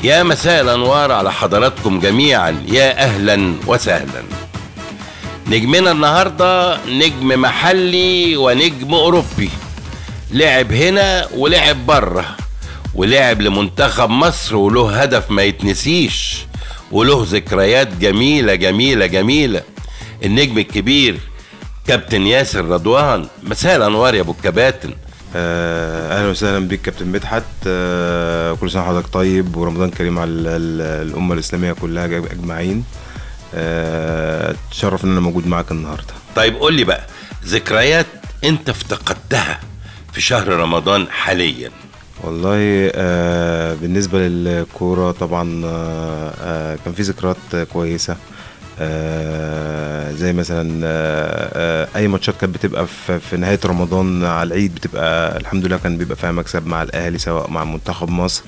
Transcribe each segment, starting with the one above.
يا مساء الأنوار على حضراتكم جميعا يا أهلا وسهلا نجمنا النهاردة نجم محلي ونجم أوروبي لعب هنا ولعب بره ولعب لمنتخب مصر وله هدف ما يتنسيش وله ذكريات جميلة جميلة جميلة النجم الكبير كابتن ياسر رضوان مساء الأنوار يا أبو الكباتن آه، اهلا وسهلا بيك كابتن مدحت آه، كل سنه وحضرتك طيب ورمضان كريم على ال- ال- الامه الاسلاميه كلها جا- اجمعين آه، اتشرف ان انا موجود معاك النهارده طيب قول لي بقى ذكريات انت افتقدتها في شهر رمضان حاليا والله آه، بالنسبه للكوره طبعا آه، آه، كان في ذكريات كويسه آه، زي مثلا آه، آه، اي ماتشات كانت بتبقى في في نهايه رمضان على العيد بتبقى الحمد لله كان بيبقى فيها مكسب مع الاهلي سواء مع منتخب مصر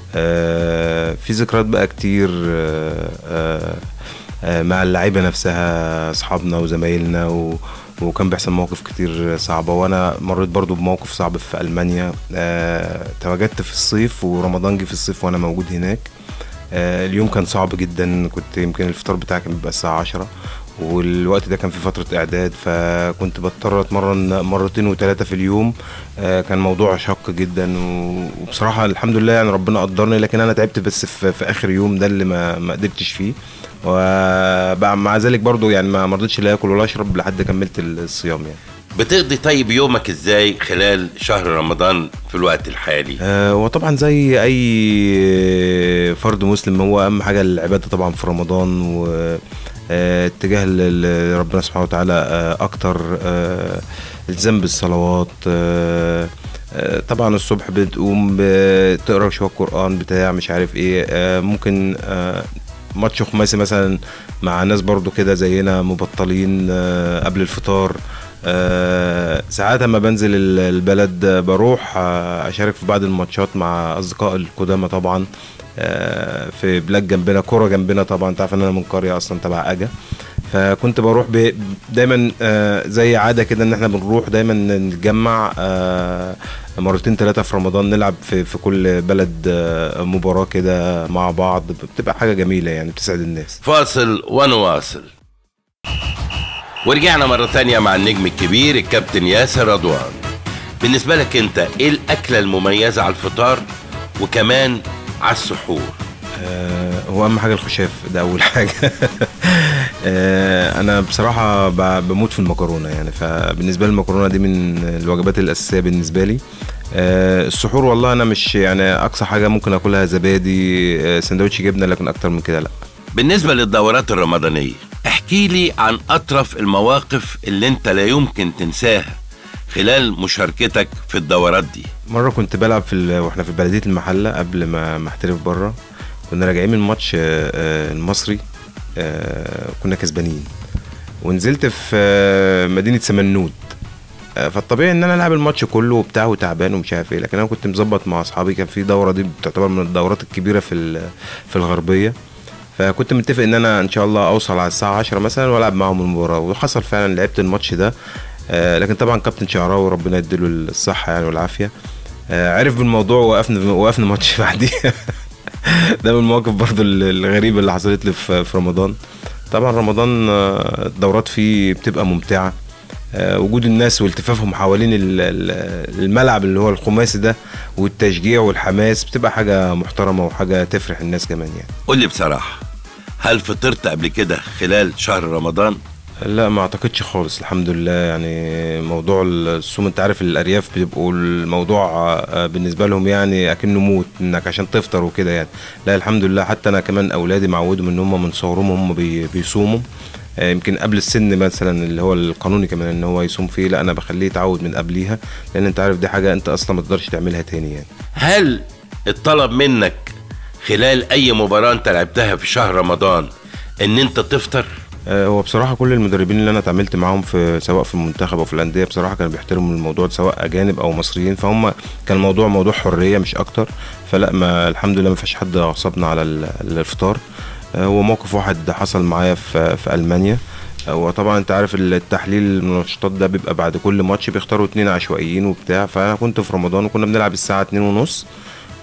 آه، في ذكريات بقى كتير آه، آه، آه، مع اللعيبه نفسها اصحابنا وزمايلنا و وكان بيحصل مواقف كتير صعبة وأنا مريت برضو بموقف صعب في ألمانيا أه تواجدت في الصيف ورمضان جه في الصيف وأنا موجود هناك أه اليوم كان صعب جدا كنت يمكن الفطار بتاعي كان بيبقى الساعة عشرة والوقت ده كان في فترة إعداد فكنت بضطر أتمرن مرتين وثلاثة في اليوم أه كان موضوع شق جدا و- وبصراحة الحمد لله يعني ربنا قدرني لكن أنا تعبت بس في, في آخر يوم ده اللي ما, ما قدرتش فيه ومع ذلك برضو يعني ما مرضتش لا اكل ولا اشرب لحد كملت الصيام يعني بتقضي طيب يومك ازاي خلال شهر رمضان في الوقت الحالي آه وطبعا زي اي فرد مسلم هو اهم حاجه العباده طبعا في رمضان و آه، اتجاه ل- ل- ربنا سبحانه وتعالى آه، اكتر آه، التزام بالصلوات آه، آه، طبعا الصبح بتقوم بتقرا شويه قران بتاع مش عارف ايه آه، ممكن آه، ماتش خماسي مثلا مع ناس برضو كده زينا مبطلين آه، قبل الفطار آه، ساعات اما بنزل ال- البلد آه، بروح آه، اشارك في بعض الماتشات مع اصدقاء القدامى طبعا آه، في بلاد جنبنا كرة جنبنا طبعا انت عارف ان انا من قريه اصلا تبع اجا فكنت بروح ب... دايما آه، زي عاده كده ان احنا بنروح دايما نتجمع آه، مرتين ثلاثه في رمضان نلعب في في كل بلد آه، مباراه كده مع بعض بتبقى حاجه جميله يعني بتسعد الناس فاصل ونواصل ورجعنا مرة تانية مع النجم الكبير الكابتن ياسر رضوان بالنسبة لك انت ايه الأكلة المميزة على الفطار وكمان على السحور آه، هو اهم حاجه الخشاف ده اول حاجه آه، انا بصراحه ب- بموت في المكرونه يعني فبالنسبه لي المكرونه دي من الوجبات الاساسيه بالنسبه لي آه، السحور والله انا مش يعني اقصى حاجه ممكن اكلها زبادي آه، سندوتش جبنه لكن اكتر من كده لا بالنسبة للدورات الرمضانية احكي لي عن أطرف المواقف اللي انت لا يمكن تنساها خلال مشاركتك في الدورات دي مره كنت بلعب في ال- واحنا في بلديه المحله قبل ما ما احترف بره كنا راجعين من ماتش آه، آه، المصري آه، كنا كسبانين ونزلت في آه، مدينه سمنود آه، فالطبيعي ان انا العب الماتش كله وبتاع وتعبان ومش عارف ايه لكن انا كنت مظبط مع اصحابي كان في دوره دي بتعتبر من الدورات الكبيره في ال- في الغربيه فكنت متفق ان انا ان شاء الله اوصل على الساعه 10 مثلا والعب معاهم المباراه وحصل فعلا لعبت الماتش ده آه، لكن طبعا كابتن شعراوي ربنا يديله الصحه يعني والعافيه آه، عرف بالموضوع ووقفنا وقفنا ماتش بعديها ده من المواقف برضو الغريبه اللي حصلت لي في في رمضان طبعا رمضان آه، الدورات فيه بتبقى ممتعه آه، وجود الناس والتفافهم حوالين ال- ال- الملعب اللي هو الخماسي ده والتشجيع والحماس بتبقى حاجه محترمه وحاجه تفرح الناس كمان يعني قول لي بصراحة هل فطرت قبل كده خلال شهر رمضان لا ما اعتقدش خالص الحمد لله يعني موضوع الصوم انت عارف الارياف بيبقوا الموضوع آه، بالنسبه لهم يعني اكنه موت انك عشان تفطر وكده يعني لا الحمد لله حتى انا كمان اولادي معودهم ان هم من صغرهم هم بي- بيصوموا آه، يمكن قبل السن مثلا اللي هو القانوني كمان ان هو يصوم فيه لا انا بخليه يتعود من قبليها لان انت عارف دي حاجه انت اصلا ما تقدرش تعملها تاني يعني هل الطلب منك خلال أي مباراة انت لعبتها في شهر رمضان ان انت تفطر آه، هو بصراحة كل المدربين اللي أنا اتعاملت معاهم في سواء في المنتخب أو في الأندية بصراحة كانوا بيحترموا الموضوع ده، سواء أجانب أو مصريين فهم كان الموضوع موضوع حرية مش أكتر فلا ما الحمد لله ما فيش حد غصبنا على ال- الإفطار آه، هو موقف واحد حصل معايا في في ألمانيا آه، وطبعا انت عارف التحليل المنشطات ده بيبقى بعد كل ماتش بيختاروا اتنين عشوائيين وبتاع فانا كنت في رمضان وكنا بنلعب الساعه اتنين ونص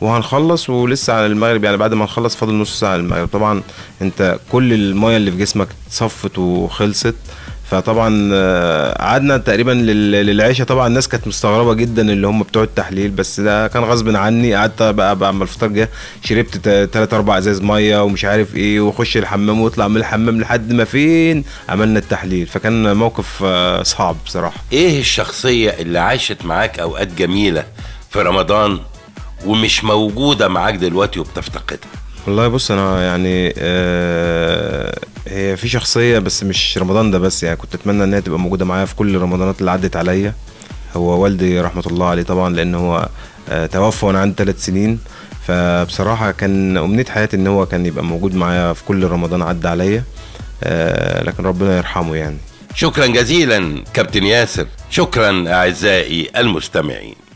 وهنخلص ولسه على المغرب يعني بعد ما نخلص فاضل نص ساعه على المغرب طبعا انت كل المايه اللي في جسمك اتصفت وخلصت فطبعا آه، قعدنا تقريبا لل- للعشاء طبعا الناس كانت مستغربه جدا اللي هم بتوع التحليل بس ده كان غصب عني قعدت بقى بقى اما الفطار جه شربت تا- تلات اربع ازاز ميه ومش عارف ايه واخش الحمام واطلع من الحمام لحد ما فين عملنا التحليل فكان موقف آه، صعب بصراحه ايه الشخصية اللي عاشت معاك اوقات جميلة في رمضان ومش موجودة معاك دلوقتي وبتفتقدها والله بص انا يعني آه هي في شخصيه بس مش رمضان ده بس يعني كنت اتمنى ان هي تبقى موجوده معايا في كل الرمضانات اللي عدت عليا هو والدي رحمه الله عليه طبعا لان هو آه توفى وانا عندي ثلاث سنين فبصراحه كان امنيه حياتي ان هو كان يبقى موجود معايا في كل رمضان عدى عليا آه لكن ربنا يرحمه يعني شكرا جزيلا كابتن ياسر شكرا اعزائي المستمعين